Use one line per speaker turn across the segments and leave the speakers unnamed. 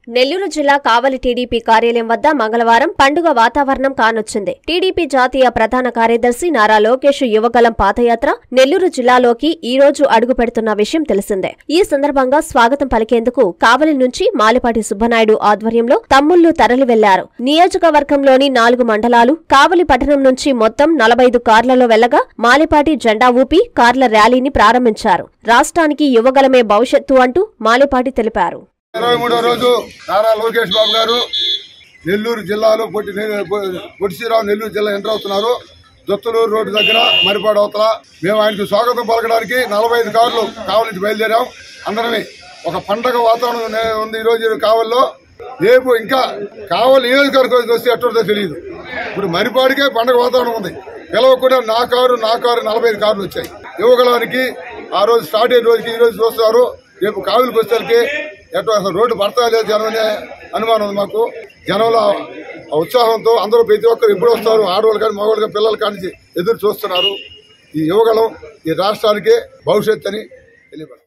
నెల్లూరు జిల్లా కావలి టీడీపీ కార్యాలయం వద్ద మంగళవారం పండుగ వాతావరణం కానొచ్చింది టీడీపీ జాతీయ ప్రధాన కార్యదర్శి నారా లోకేష్ యువగలం పాదయాత్ర నెల్లూరు జిల్లాలోకి ఈ రోజు అడుగు పెడుతున్న విషయం తెలిసిందే ఈ సందర్భంగా స్వాగతం పలికేందుకు కావలి నుంచి మాలిపాటి సుబ్బనాయుడు ఆధ్వర్యంలో తమ్ముళ్లు తరలి వెళ్లారు నియోజకవర్గంలోని నాలుగు మండలాలు కావలి పట్టణం నుంచి మొత్తం నలభై ఐదు కార్లలో వెళ్లగా మాలిపాటి జెండా ఊపి కార్ల ర్యాలీని ప్రారంభించారు రాష్ట్రానికి యువగలమే భవిష్యత్తు అంటూ మాలిపాటి తెలిపారు
ఇరవై మూడో రోజు నారా లోకేష్ బాబు గారు నెల్లూరు జిల్లాలో పొట్టి పొట్టి శ్రీరావు నెల్లూరు జిల్లా ఎంటర్ అవుతున్నారు దొత్తలూరు రోడ్డు దగ్గర మరిపాడు అవతల మేము ఆయనకు స్వాగతం పలకడానికి నలభై ఐదు కార్లు కావలి నుంచి బయలుదేరాం అందరినీ ఒక పండగ వాతావరణం నే- ఉంది ఈ రోజు కావల్లో రేపు ఇంకా కావలి నియోజకవర్గానికి వస్తే ఎట్టుందో తెలియదు ఇప్పుడు మరిపాడికే పండగ వాతావరణం ఉంది పిలవకుండా నా కారు నా కారు నలభై ఐదు కార్లు వచ్చాయి యువకులానికి ఆ రోజు స్టార్ట్ అయిన రోజుకి ఈ రోజు చూస్తారు రేపు కావిలికి వచ్చేసరికి ఎటు అసలు రోడ్డు పడతా లేదు జనం అనే అనుమానం ఉంది మాకు జనంలో ఆ ఉత్సాహంతో అందరూ ప్రతి ఒక్కరు ఎప్పుడు వస్తారు ఆడవాళ్ళు కానీ మగవాళ్ళు కానీ పిల్లలు కానీ ఎదురు చూస్తున్నారు ఈ యువగలం ఈ రాష్ట్రానికి భవిష్యత్ అని తెలియపడుతుంది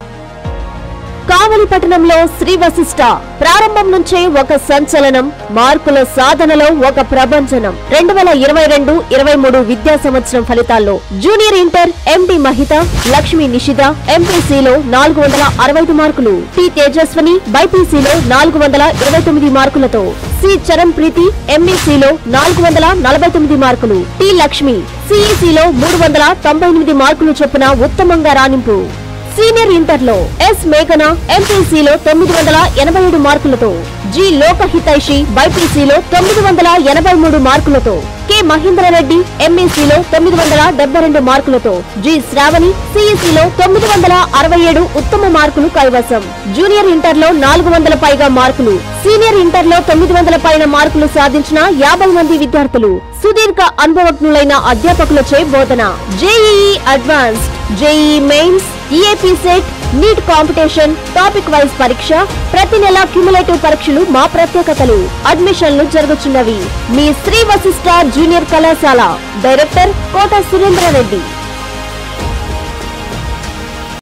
కావలి పట్టణంలో శ్రీ వశిష్ట ప్రారంభం నుంచే ఒక సంచలనం మార్కుల సాధనలో ఒక ప్రభంజనం రెండు వేల ఇరవై రెండు ఇరవై మూడు విద్యా సంవత్సరం ఫలితాల్లో junior inter MD Mahitha Lakshmi Nishitha ఎంపీసీలో నాలుగు వందల అరవై ఐదు మార్కులు టి తేజస్వని బైపీసీలో నాలుగు వందల ఇరవై తొమ్మిది మార్కులతో సి చరణ్ ప్రీతి ఎంఈసీలో నాలుగు వందల నలభై తొమ్మిది మార్కులు టి లక్ష్మి సిఈసీలో మూడు వందల తొంభై ఎనిమిది మార్కులు చొప్పున ఉత్తమంగా రాణింపు సీనియర్ ఇంటర్ లో ఎస్ మేఘన ఎంపీసీలో తొమ్మిది వందల ఎనభై ఏడు మార్కులతో జి లోకహితైషి బైపీసీలో తొమ్మిది వందల ఎనభై మూడు మార్కులతో కె మహేంద్రరెడ్డి ఎంఈసీలో తొమ్మిది వందల డెబ్బై రెండు మార్కులతో జి శ్రావణి సిఈసీలో తొమ్మిది వందల అరవై ఏడు ఉత్తమ మార్కులు కైవసం జూనియర్ ఇంటర్ లో నాలుగు వందల పైగా మార్కులు సీనియర్ ఇంటర్ లో తొమ్మిది వందల పైన మార్కులు సాధించిన యాభై మంది విద్యార్థులు సుదీర్ఘ అనుభవజ్ఞులైన అధ్యాపకులచే బోధన JEE advanced JEE mains EAP CET NEET competition topic wise పరీక్ష ప్రతి నెల క్యుములేటివ్ పరీక్షలు మా ప్రత్యేకతలు అడ్మిషన్లు జరుగుతున్నవి మీ శ్రీ వశిష్ట జూనియర్ కళాశాల డైరెక్టర్ కోట సురేంద్రారెడ్డి